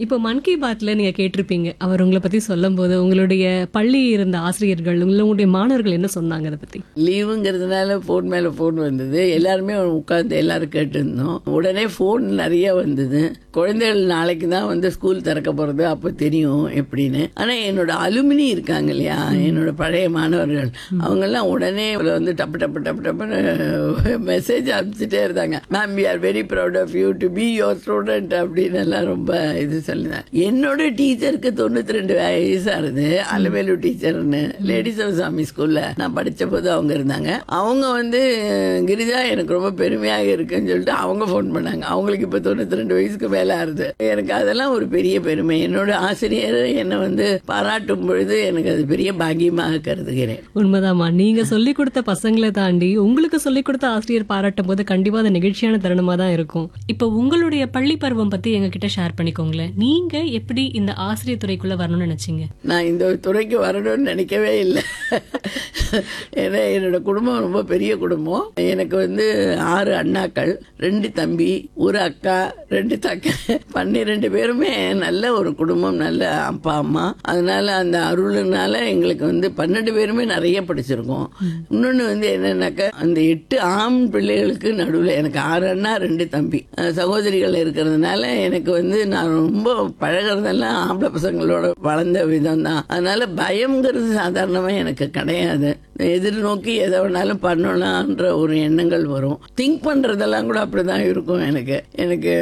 இப்போ மன் கி பாத்ல நீங்க கேட்டிருப்பீங்க அவர் உங்களை பத்தி சொல்லும்போது உங்களுடைய பள்ளி இருந்த ஆசிரியர்கள் உங்களுடைய மாணவர்கள் என்ன சொன்னாங்க அதை பத்தி லீவுங்கிறதுனால ஃபோன் மேலே ஃபோன் வந்தது எல்லாருமே உட்காந்து எல்லாரும் கேட்டுருந்தோம் உடனே ஃபோன் நிறைய வந்தது குழந்தைகள் நாளைக்கு தான் வந்து ஸ்கூல் திறக்க போகிறது அப்போ தெரியும் எப்படின்னு ஆனால் என்னோட அலுமினி இருக்காங்க இல்லையா என்னோட பழைய மாணவர்கள் அவங்கெல்லாம் உடனே இதுல வந்து டப்பு டப்பு டப்பு டப்புன்னு மெசேஜ் அனுப்பிச்சிட்டே இருந்தாங்க ma'am we are very proud of you to be your student அப்படின்னு எல்லாம் ரொம்ப இது சொல்லிதான் என்னோட டீச்சருக்கு தொண்ணூத்தி ரெண்டு வயசாகுது அலவேலு டீச்சர்னு லேடி சிவசாமி ஸ்கூல்ல நான் படிச்ச போது அவங்க இருந்தாங்க அவங்க வந்து கிரிஜா எனக்கு ரொம்ப பெருமையாக இருக்குன்னு சொல்லிட்டு அவங்க ஃபோன் பண்ணாங்க அவங்களுக்கு இப்போ தொண்ணூத்தி ரெண்டு வயசுக்கு மேல ஆகுது எனக்கு அதெல்லாம் ஒரு பெரிய பெருமை என்னோட ஆசிரியர் என்னை வந்து பாராட்டும் பொழுது எனக்கு அது பெரிய பாக்கியமாக கருதுகிறேன் உண்மைதாம்மா நீங்க சொல்லி கொடுத்த பசங்களை தாண்டி உங்களுக்கு சொல்லி கொடுத்த ஆசிரியர் பாராட்டும் போது கண்டிப்பா அது நெகிழ்ச்சியான தருணமா தான் இருக்கும் இப்போ உங்களுடைய பள்ளி பருவம் பத்தி எங்க கிட்ட ஷேர் பண்ணிக்கோங்களேன் நீங்க எப்படி இந்த ஆசிரியர் துறைக்குள்ள வரணும்னு நினைச்சீங்க நான் இந்த துறைக்கு வரணும்னு நினைக்கவே இல்லை ஏன்னா என்னோட குடும்பம் ரொம்ப பெரிய குடும்பம் எனக்கு வந்து ஆறு அண்ணாக்கள் ரெண்டு தம்பி ஒரு அக்கா ரெண்டு தக்க பன்னிரெண்டு பேருமே நல்ல ஒரு குடும்பம் நல்ல அப்பா அம்மா அதனால அந்த அருள்னால எங்களுக்கு வந்து பன்னெண்டு பேருமே நிறைய படிச்சிருக்கோம் இன்னொன்று வந்து என்னன்னாக்கா அந்த எட்டு ஆண் பிள்ளைகளுக்கு நடுவில் எனக்கு ஆறு அண்ணா ரெண்டு தம்பி அஹ் சகோதரிகள் இருக்கிறதுனால எனக்கு வந்து நான் ரொம்ப பழகிறதெல்லாம் ஆம்பளை பசங்களோட வளர்ந்த விதம் தான் அதனால பயம்ங்கிறது சாதாரணமாக எனக்கு கிடையாது எதிர்நோக்கி எதை வேணாலும் பண்ணலான்ற ஒரு எண்ணங்கள் வரும் திங்க் பண்றதெல்லாம் கூட அப்படிதான் இருக்கும் எனக்கு எனக்கு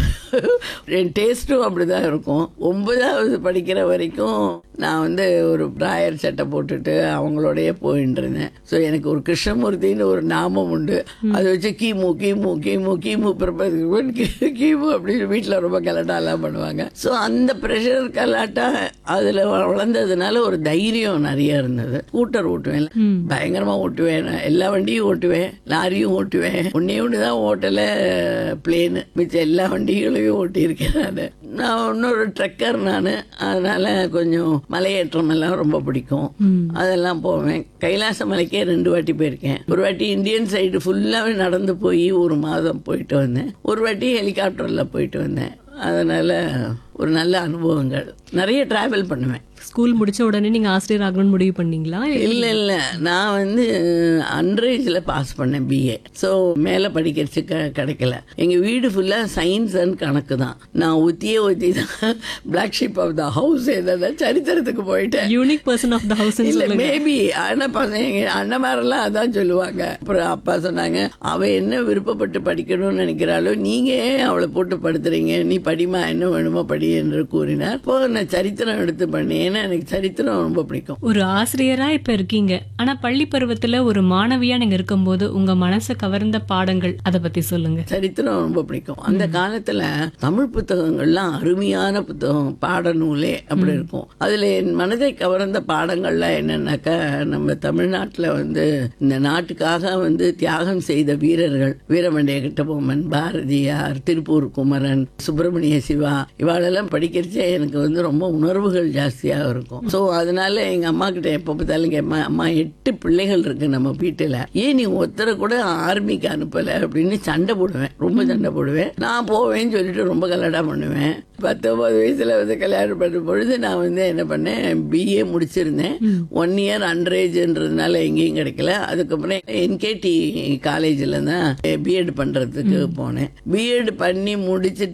என் டேஸ்ட்டும் அப்படிதான் இருக்கும் ஒன்பதாவது படிக்கிற வரைக்கும் நான் வந்து ஒரு பிராயர் சட்டை போட்டுட்டு அவங்களோடய போயிட்டு இருந்தேன் ஸோ எனக்கு ஒரு கிருஷ்ணமூர்த்தின்னு ஒரு நாமம் உண்டு அதை வச்சு கீமு கீமு கீமு கீமு பிறப்பதுக்கு கீ- கீமு அப்படின்னு வீட்டில் ரொம்ப கலாட்டாலாம் பண்ணுவாங்க ஸோ அந்த ப்ரெஷர் கலாட்டா அதில் வளர்ந்ததுனால ஒரு தைரியம் நிறைய இருந்தது ஸ்கூட்டர் ஓட்டுவேன் பயங்கரமா ஓட்டுவேன் நான் எல்லா வண்டியும் ஓட்டுவேன் லாரியும் ஓட்டுவேன் ஒன்னே ஒன்று தான் ஓட்டல பிளேனு மிச்சம் எல்லா வண்டிகளையும் ஓட்டியிருக்கேன் நான் நான் இன்னொரு ட்ரக்கர் நான் அதனால கொஞ்சம் மலையேற்றம் எல்லாம் ரொம்ப பிடிக்கும் அதெல்லாம் போவேன் கைலாச மலைக்கே ரெண்டு வாட்டி போயிருக்கேன் ஒரு வாட்டி இந்தியன் சைடு ஃபுல்லாகவே நடந்து போய் ஒரு மாதம் போயிட்டு வந்தேன் ஒரு வாட்டி ஹெலிகாப்டரில் போயிட்டு வந்தேன் அதனால ஒரு நல்ல அனுபவங்கள் நிறைய டிராவல் பண்ணுவேன் ஸ்கூல் முடிச்ச உடனே நீங்க ஆசிரியர் ஆகணும்னு முடிவு பண்ணீங்களா இல்ல இல்ல நான் வந்து அன்ரேஜ்ல பாஸ் பண்ணேன் பிஏ ஸோ மேல படிக்கிறதுக்கு க- கிடைக்கல எங்க வீடு ஃபுல்லா சயின்ஸ் அண்ட் கணக்கு தான் நான் ஒத்தியே ஒத்தி தான் black sheep of the house என்னன்னா சரித்திரத்துக்கு போயிட்டேன் unique person of the house இல்ல மேபி ஆனா பசங்க எங்க அண்ணமாரெல்லாம் அதான் சொல்லுவாங்க அப்புறம் அப்பா சொன்னாங்க அவ என்ன விருப்பப்பட்டு படிக்கணும்னு நினைக்கிறாளோ நீங்க ஏன் அவளை போட்டு படுத்துறீங்க நீ படிமா என்ன வேணுமோ படி என்று கூறினார் இப்போ நான் சரித்திரம் எடுத்து பண்ணேன் ஏன்னா எனக்கு சரித்திரம் ரொம்ப பிடிக்கும் ஒரு ஆசிரியரா இப்ப இருக்கீங்க ஆனா பள்ளி பருவத்துல ஒரு மாணவியா நீங்க இருக்கும்போது உங்க மனசை கவர்ந்த பாடங்கள் அத பத்தி சொல்லுங்க சரித்திரம் ரொம்ப பிடிக்கும் அந்த காலத்துல தமிழ் புத்தகங்கள்லாம் அருமையான புத்தகம் பாடநூலே அப்படி இருக்கும் அதுல என் மனதை கவர்ந்த பாடங்கள்லாம் என்னன்னாக்கா நம்ம தமிழ்நாட்டுல வந்து இந்த நாட்டுக்காக வந்து தியாகம் செய்த வீரர்கள் வீரமண்டிய கட்டபொம்மன் பாரதியார் திருப்பூர் குமரன் சுப்பிரமணிய சிவா இவாளெல்லாம் படிக்கிறச்சே எனக்கு வந்து ரொம்ப உணர்வுகள் ஜாஸ்தியா இருக்கும் சோ அதனால எங்க அம்மா கிட்ட எப்ப பார்த்தாலும் கேட்பேன் அம்மா எட்டு பிள்ளைகள் இருக்கு நம்ம வீட்டுல ஏன் நீ ஒருத்தரை கூட ஆர்மிக்கு அனுப்பல அப்படின்னு சண்டை போடுவேன் ரொம்ப சண்டை போடுவேன் நான் போவேன்னு சொல்லிட்டு ரொம்ப கலடா பண்ணுவேன் பத்தொன்பது வயசுல வந்து கல்யாணம் பண்ணும் பொழுது நான் வந்து என்ன பண்ணேன் பிஏ முடிச்சிருந்தேன் ஒன் இயர் அன்ரேஜ்ன்றதுனால எங்கேயும் கிடைக்கல அதுக்கப்புறம் என்கேடி காலேஜில் தான் பிஎட் பண்றதுக்கு போனேன் பிஎட் பண்ணி முடிச்சிட்டு